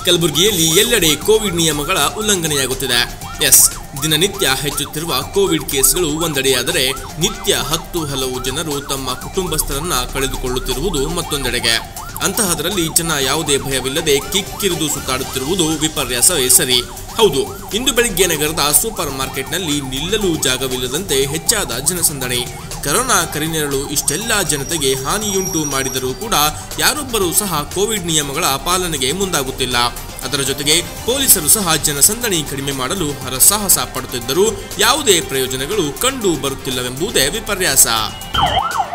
ಕಲಬುರಗಿಯಲ್ಲಿ ಎಲ್ಲೆಡೆ ಕೋವಿಡ್ ನಿಯಮಗಳ ಉಲ್ಲಂಘನೆಯಾಗುತ್ತಿದೆ ಎಸ್ ದಿನನಿತ್ಯ ಹೆಚ್ಚುತ್ತಿರುವ ಕೋವಿಡ್ ಕೇಸ್ಗಳು ಒಂದೆಡೆಯಾದರೆ ನಿತ್ಯ ಹತ್ತು ಹಲವು ಜನರು ತಮ್ಮ ಕುಟುಂಬಸ್ಥರನ್ನ ಕಳೆದುಕೊಳ್ಳುತ್ತಿರುವುದು ಮತ್ತೊಂದೆಡೆಗೆ ಅಂತಹದರಲ್ಲಿ ಜನ ಯಾವುದೇ ಭಯವಿಲ್ಲದೆ ಕಿಕ್ಕಿರಿದು ಸುತ್ತಾಡುತ್ತಿರುವುದು ವಿಪರ್ಯಾಸವೇ ಸರಿ ಹೌದು ಇಂದು ಬೆಳಿಗ್ಗೆ ನಗರದ ಸೂಪರ್ ಮಾರ್ಕೆಟ್ನಲ್ಲಿ ನಿಲ್ಲಲು ಜಾಗವಿಲ್ಲದಂತೆ ಹೆಚ್ಚಾದ ಜನಸಂದಣಿ ಕರೋನಾ ಕರಿನೆರಳು ಇಷ್ಟೆಲ್ಲ ಜನತೆಗೆ ಹಾನಿಯುಂಟು ಮಾಡಿದರೂ ಕೂಡ ಯಾರೊಬ್ಬರೂ ಸಹ ಕೋವಿಡ್ ನಿಯಮಗಳ ಪಾಲನೆಗೆ ಮುಂದಾಗುತ್ತಿಲ್ಲ ಅದರ ಜೊತೆಗೆ ಪೊಲೀಸರು ಸಹ ಜನಸಂದಣಿ ಕಡಿಮೆ ಮಾಡಲು ಹರಸಾಹಸ ಪಡುತ್ತಿದ್ದರೂ ಯಾವುದೇ ಪ್ರಯೋಜನಗಳು ಕಂಡು ಬರುತ್ತಿಲ್ಲವೆಂಬುದೇ ವಿಪರ್ಯಾಸ